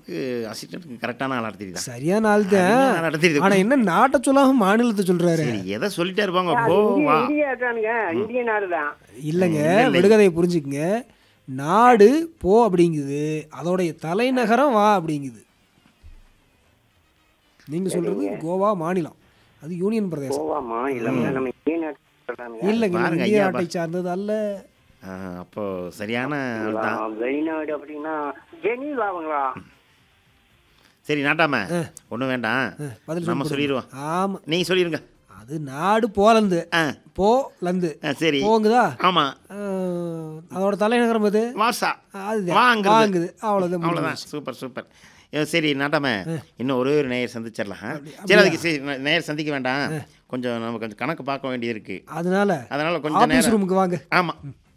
நமக்கு அசிஸ்டன்ட்டுக்கு கரெக்டான ஆளாக தெரியுதா சரியான ஆள் தான் சரியான ஆளா தெரியுது. ஆனா என்ன நாட்டை சொல்லாம மாநிலத்தை சொல்றாரு சரி எதை சொல்லிட்டே இருப்பாங்க அது கோவா இந்திய இந்தியா தானுங்க இந்திய நாடு தான் இல்லைங்க இல்ல, இல்ல. விடுகதையை புரிஞ்சுக்குங்க நாடு போ அப்படிங்குது அதோடைய தலைநகரம் வா அப்படிங்குது நீங்க சொல்றது கோவா மாநிலம் அது யூனியன் பிரதேசம் கோவா மாநிலம் நம்ம இந்திய நாடு சொல்றானுங்க இல்லைங்க இது பாருங்க, இந்திய ஐயா, நாட்டை சார்ந்தது அல்ல ஆ, அப்போ சரியான ஆள் தான் ஆ, வெளிநாடு அப்படின்னா ஜெனீவாங்களா சரி நாட்டாம ஒன்றும் வேண்டாம் பதில் நம்ம சொல்லி சொல்லிடுவோம் ஆமா நீங்கள் சொல்லிடுங்க அது நாடு போலந்து ஆ போலந்து ஆ, சரி போங்குதா ஆமாம் ஆஹ், அதோட தலைநகரம் எது வாசா அதுதான் வாங்குறது. வாங்குது அவ்வளோதான் அவ்வளோதான் சூப்பர் சூப்பர் ஏ, சரி நாட்டாம இன்னும் ஒரே ஒரு நேயர் சந்திச்சிடலாம் சரி அதுக்கு சரி நே- நேயர் சந்திக்க வேண்டாம் கொஞ்சம் நம்ம கொஞ்சம் கணக்கு பார்க்க வேண்டியது இருக்கு அதனால அதனால கொஞ்சம் ஆபீஸ் நேரம் ரூமுக்கு வாங்க ஆமாம்